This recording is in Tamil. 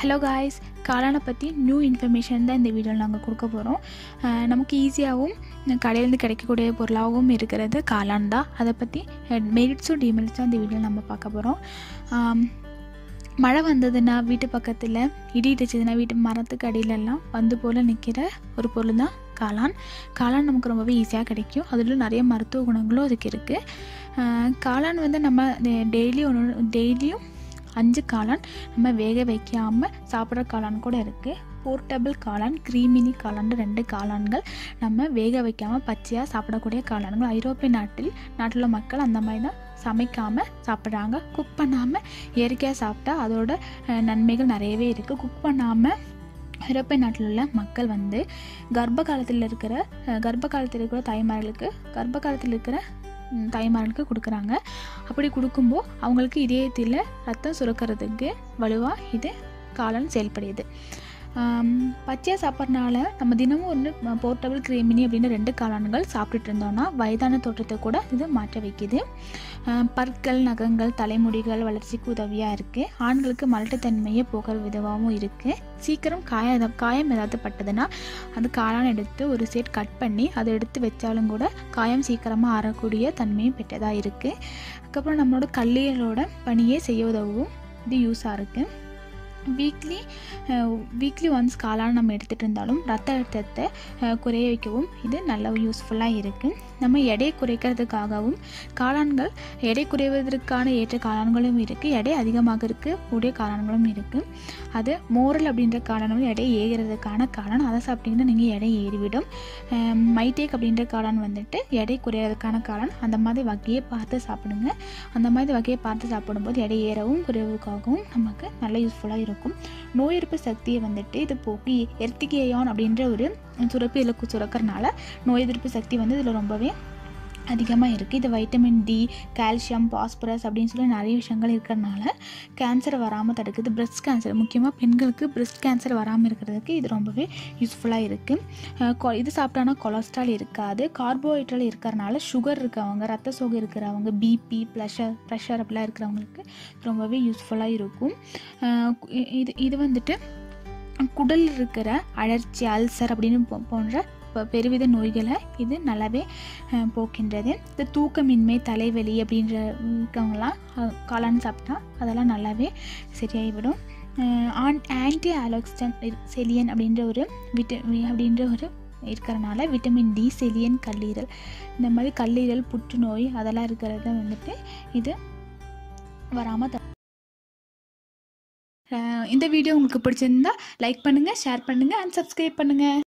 ஹலோ காய்ஸ் காளானை பற்றி நியூ இன்ஃபர்மேஷன் தான் இந்த வீடியோவில் நாங்கள் கொடுக்க போகிறோம் நமக்கு ஈஸியாகவும் கடையிலேருந்து கிடைக்கக்கூடிய பொருளாகவும் இருக்கிறது காளான் தான் அதை பற்றி மெரிட்ஸும் டிமெரிட்ஸும் இந்த வீடியோவில் நம்ம பார்க்க போகிறோம் மழை வந்ததுன்னா வீட்டு பக்கத்தில் இடி இடிச்சதுன்னா வீட்டு மரத்துக்கு அடியிலெல்லாம் வந்து போல் நிற்கிற ஒரு பொருள் தான் காளான் காளான் நமக்கு ரொம்பவே ஈஸியாக கிடைக்கும் அதில் நிறைய மருத்துவ குணங்களும் அதுக்கு இருக்குது காளான் வந்து நம்ம டெய்லி ஒன்று டெய்லியும் அஞ்சு காளான் நம்ம வேக வைக்காமல் சாப்பிட்ற காளான் கூட இருக்குது போர்ட்டபிள் காளான் க்ரீமினி காளான் ரெண்டு காளான்கள் நம்ம வேக வைக்காமல் பச்சையாக சாப்பிடக்கூடிய காளான்கள் ஐரோப்பிய நாட்டில் நாட்டில் உள்ள மக்கள் அந்த மாதிரி தான் சமைக்காமல் சாப்பிட்றாங்க குக் பண்ணாமல் இயற்கையாக சாப்பிட்டா அதோட நன்மைகள் நிறையவே இருக்குது குக் பண்ணாமல் ஐரோப்பிய நாட்டில் உள்ள மக்கள் வந்து கர்ப்ப காலத்தில் இருக்கிற கர்ப்ப காலத்தில் இருக்கிற தாய்மார்களுக்கு கர்ப்ப காலத்தில் இருக்கிற தாய்மார்களுக்கு கொடுக்குறாங்க அப்படி கொடுக்கும்போது அவங்களுக்கு இதயத்தில் ரத்தம் சுரக்கிறதுக்கு வலுவாக இது காளான் செயல்படுது பச்சையாக சாப்பிட்றனால நம்ம தினமும் ஒன்று போர்ட்டபிள் கிரேமினி அப்படின்னு ரெண்டு காளான்கள் சாப்பிட்டுட்டு இருந்தோம்னா வயதான தோற்றத்தை கூட இது மாற்ற வைக்குது பற்கள் நகங்கள் தலைமுடிகள் வளர்ச்சிக்கு உதவியாக இருக்குது ஆண்களுக்கு மலட்டுத்தன்மையை போகிற விதமாகவும் இருக்குது சீக்கிரம் காய காயம் ஏதாவது பட்டதுன்னா அந்த காளான் எடுத்து ஒரு செட் கட் பண்ணி அதை எடுத்து வச்சாலும் கூட காயம் சீக்கிரமாக ஆறக்கூடிய தன்மையும் பெற்றதாக இருக்குது அதுக்கப்புறம் நம்மளோட கல்லீரலோட பணியை செய்ய உதவும் இது யூஸாக இருக்குது வீக்லி வீக்லி ஒன்ஸ் காளான் நம்ம எடுத்துகிட்டு இருந்தாலும் ரத்த அழுத்தத்தை குறைய வைக்கவும் இது நல்ல யூஸ்ஃபுல்லாக இருக்குது நம்ம எடை குறைக்கிறதுக்காகவும் காளான்கள் எடை குறைவதற்கான ஏற்ற காளான்களும் இருக்குது எடை அதிகமாக இருக்க கூடிய காளான்களும் இருக்குது அது மோரல் அப்படின்ற காளான் எடை ஏறுறதுக்கான காளான் அதை சாப்பிட்டிங்கன்னா நீங்கள் எடை ஏறிவிடும் மைடேக் அப்படின்ற காளான் வந்துட்டு எடை குறையிறதுக்கான காளான் அந்த மாதிரி வகையை பார்த்து சாப்பிடுங்க அந்த மாதிரி வகையை பார்த்து சாப்பிடும்போது எடை ஏறவும் குறைவுக்காகவும் நமக்கு நல்ல யூஸ்ஃபுல்லாக இருக்கும் இருக்கும் நோய் எதிர்ப்பு சக்தியை வந்துட்டு இது போக்கி எர்த்திகேயான் அப்படின்ற ஒரு சுரப்பு இதில் சுரக்கிறனால நோய் எதிர்ப்பு சக்தி வந்து இதில் ரொம்பவே அதிகமாக இருக்குது இது வைட்டமின் டி கால்சியம் பாஸ்பரஸ் அப்படின்னு சொல்லி நிறைய விஷயங்கள் இருக்கிறனால கேன்சர் வராமல் தடுக்குது பிரெஸ்ட் கேன்சர் முக்கியமாக பெண்களுக்கு பிரெஸ்ட் கேன்சர் வராமல் இருக்கிறதுக்கு இது ரொம்பவே யூஸ்ஃபுல்லாக இருக்குது இது சாப்பிட்டானா கொலஸ்ட்ரால் இருக்காது கார்போஹைட்ரேட் இருக்கிறனால சுகர் இருக்கவங்க ரத்த சோகை இருக்கிறவங்க பிபி ப்ரெஷர் ப்ரெஷர் அப்படிலாம் இருக்கிறவங்களுக்கு ரொம்பவே யூஸ்ஃபுல்லாக இருக்கும் இது இது வந்துட்டு குடல் இருக்கிற அழற்சி அல்சர் அப்படின்னு போன்ற பெருவித நோய்களை இது நல்லாவே போக்கின்றது இந்த தூக்கமின்மை தலைவலி அப்படின்ற இருக்கவங்களாம் காளான் சாப்பிட்டா அதெல்லாம் நல்லாவே சரியாகிவிடும் ஆன் ஆன்டி ஆலோக்ஸ்டன் செலியன் அப்படின்ற ஒரு விட்ட அப்படின்ற ஒரு இருக்கிறனால விட்டமின் டி செலியன் கல்லீரல் இந்த மாதிரி கல்லீரல் புற்றுநோய் அதெல்லாம் இருக்கிறத வந்துட்டு இது வராமல் இந்த வீடியோ உங்களுக்கு பிடிச்சிருந்தா லைக் பண்ணுங்கள் ஷேர் பண்ணுங்கள் அண்ட் சப்ஸ்கிரைப் பண்ணுங்கள்